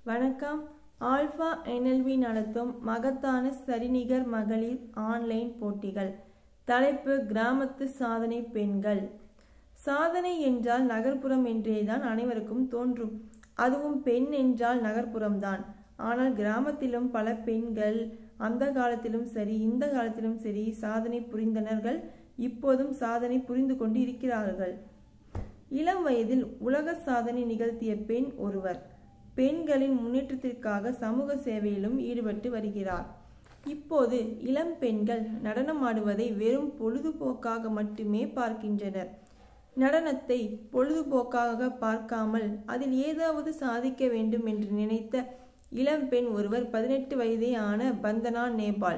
வணக்கம் ஆல்ஃபா என்எல்வி நடத்தும் மகத்தான சரிநிகர் மகளிர் ஆன்லைன் போட்டிகள் தலைப்பு கிராமத்து சாதனை பெண்கள் சாதனை என்றால் நகர்ப்புறம் என்றேதான் அனைவருக்கும் தோன்றும் அதுவும் பெண் என்றால் நகர்ப்புறம்தான் ஆனால் கிராமத்திலும் பல பெண்கள் அந்த காலத்திலும் சரி இந்த காலத்திலும் சரி சாதனை புரிந்தனர்கள் இப்போதும் சாதனை புரிந்து கொண்டு இருக்கிறார்கள் இளம் வயதில் உலக சாதனை நிகழ்த்திய பெண் ஒருவர் பெண்களின் முன்னேற்றத்திற்காக சமூக சேவையிலும் ஈடுபட்டு வருகிறார் இப்போது இளம் பெண்கள் நடனமாடுவதை வெறும் பொழுதுபோக்காக மட்டுமே பார்க்கின்றனர் நடனத்தை பொழுதுபோக்காக பார்க்காமல் அதில் ஏதாவது சாதிக்க வேண்டும் என்று நினைத்த இளம் பெண் ஒருவர் பதினெட்டு வயதே ஆன பந்தனா நேபாள்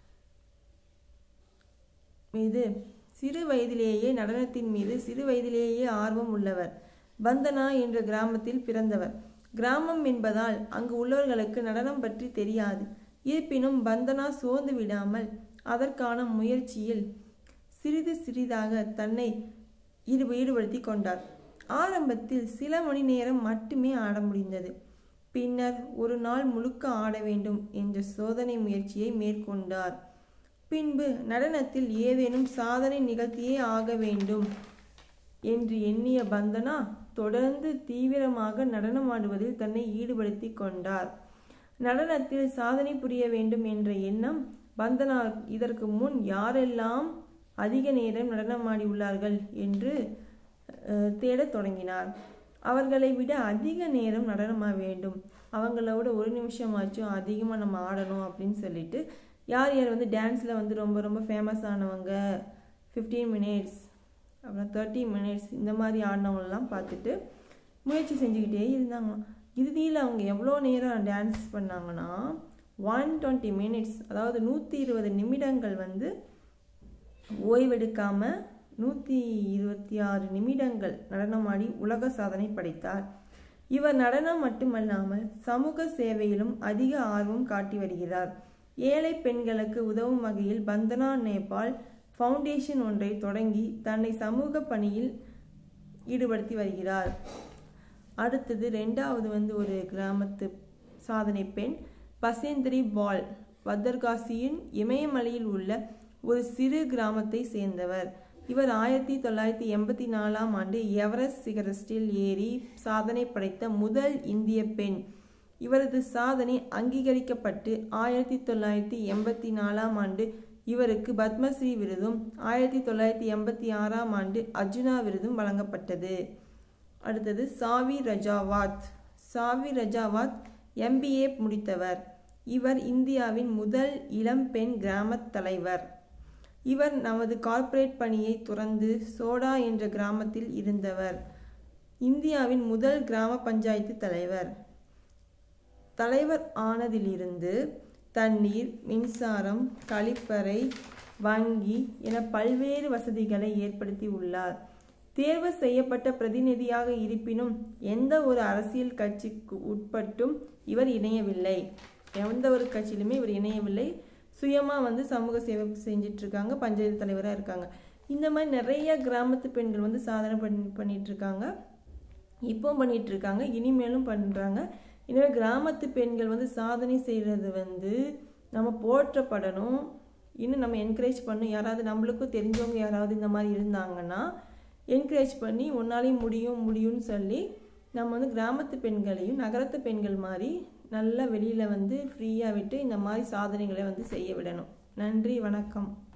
மீது சிறு வயதிலேயே நடனத்தின் மீது சிறு வயதிலேயே ஆர்வம் உள்ளவர் பந்தனா என்ற கிராமத்தில் பிறந்தவர் கிராமம் என்பதால் அங்கு உள்ளவர்களுக்கு நடனம் பற்றி தெரியாது இருப்பினும் பந்தனா சோர்ந்து விடாமல் அதற்கான முயற்சியில் சிறிது சிறிதாக தன்னை ஈடு ஈடுபடுத்தி கொண்டார் ஆரம்பத்தில் சில மணி நேரம் மட்டுமே ஆட முடிந்தது பின்னர் ஒரு நாள் முழுக்க ஆட வேண்டும் என்ற சோதனை முயற்சியை மேற்கொண்டார் பின்பு நடனத்தில் ஏதேனும் சாதனை நிகழ்த்தியே ஆக வேண்டும் என்று எண்ணிய பந்தனா தொடர்ந்து தீவிரமாக நடனமாடுவதில் தன்னை ஈடுபடுத்தி கொண்டார் நடனத்தில் சாதனை புரிய வேண்டும் என்ற எண்ணம் பந்தனா இதற்கு முன் யாரெல்லாம் அதிக நேரம் நடனமாடி உள்ளார்கள் என்று தேடத் தொடங்கினார் அவர்களை விட அதிக நேரம் நடனமாக வேண்டும் அவங்களோட ஒரு நிமிஷமாச்சும் அதிகமாக நம்ம ஆடணும் அப்படின்னு சொல்லிட்டு யார் யார் வந்து டான்ஸில் வந்து ரொம்ப ரொம்ப ஃபேமஸ் ஆனவங்க ஃபிஃப்டீன் மினிட்ஸ் அப்புறம் தேர்ட்டி மினிட்ஸ் இந்த மாதிரி ஆடினவங்களெலாம் பார்த்துட்டு முயற்சி செஞ்சுக்கிட்டே இருந்தாங்க இறுதியில் அவங்க எவ்வளோ நேரம் டான்ஸ் பண்ணாங்கன்னா ஒன் டுவெண்ட்டி மினிட்ஸ் அதாவது நூற்றி இருபது நிமிடங்கள் வந்து ஓய்வெடுக்காமல் நூற்றி இருபத்தி ஆறு நிமிடங்கள் நடனமாடி உலக சாதனை படைத்தார் இவர் நடனம் மட்டுமல்லாமல் சமூக சேவையிலும் அதிக ஆர்வம் காட்டி வருகிறார் ஏழை பெண்களுக்கு உதவும் வகையில் பந்தனா நேபாள் ஃபவுண்டேஷன் ஒன்றை தொடங்கி தன்னை சமூக பணியில் ஈடுபடுத்தி வருகிறார் அடுத்தது ரெண்டாவது வந்து ஒரு கிராமத்து சாதனை பெண் பசேந்திரி பால் வத்தர்காசியின் இமயமலையில் உள்ள ஒரு சிறு கிராமத்தை சேர்ந்தவர் இவர் ஆயிரத்தி தொள்ளாயிரத்தி எண்பத்தி நாலாம் ஆண்டு எவரெஸ்ட் சிகரஸ்டில் ஏறி சாதனை படைத்த முதல் இந்திய பெண் இவரது சாதனை அங்கீகரிக்கப்பட்டு ஆயிரத்தி தொள்ளாயிரத்தி எண்பத்தி நாலாம் ஆண்டு இவருக்கு பத்மஸ்ரீ விருதும் ஆயிரத்தி தொள்ளாயிரத்தி எண்பத்தி ஆறாம் ஆண்டு அர்ஜுனா விருதும் வழங்கப்பட்டது அடுத்தது சாவி ரஜாவாத் சாவி ரஜாவாத் எம்பிஏ முடித்தவர் இவர் இந்தியாவின் முதல் இளம்பெண் கிராமத் தலைவர் இவர் நமது கார்ப்பரேட் பணியை துறந்து சோடா என்ற கிராமத்தில் இருந்தவர் இந்தியாவின் முதல் கிராம பஞ்சாயத்து தலைவர் தலைவர் ஆனதிலிருந்து தண்ணீர் மின்சாரம் கழிப்பறை வங்கி என பல்வேறு வசதிகளை ஏற்படுத்தி உள்ளார் தேர்வு செய்யப்பட்ட பிரதிநிதியாக இருப்பினும் எந்த ஒரு அரசியல் கட்சிக்கு உட்பட்டும் இவர் இணையவில்லை எந்த ஒரு கட்சியிலுமே இவர் இணையவில்லை சுயமாக வந்து சமூக சேவை செஞ்சிட்டு இருக்காங்க பஞ்சாயத்து தலைவராக இருக்காங்க இந்த மாதிரி நிறைய கிராமத்து பெண்கள் வந்து சாதனை பண்ணி பண்ணிட்டு இருக்காங்க இப்போ பண்ணிட்டு இருக்காங்க இனிமேலும் பண்ணுறாங்க எனவே கிராமத்து பெண்கள் வந்து சாதனை செய்கிறது வந்து நம்ம போற்றப்படணும் இன்னும் நம்ம என்கரேஜ் பண்ணணும் யாராவது நம்மளுக்கும் தெரிஞ்சவங்க யாராவது இந்த மாதிரி இருந்தாங்கன்னா என்கரேஜ் பண்ணி உன்னாலையும் முடியும் முடியும்னு சொல்லி நம்ம வந்து கிராமத்து பெண்களையும் நகரத்து பெண்கள் மாதிரி நல்லா வெளியில் வந்து ஃப்ரீயாக விட்டு இந்த மாதிரி சாதனைகளை வந்து செய்ய விடணும் நன்றி வணக்கம்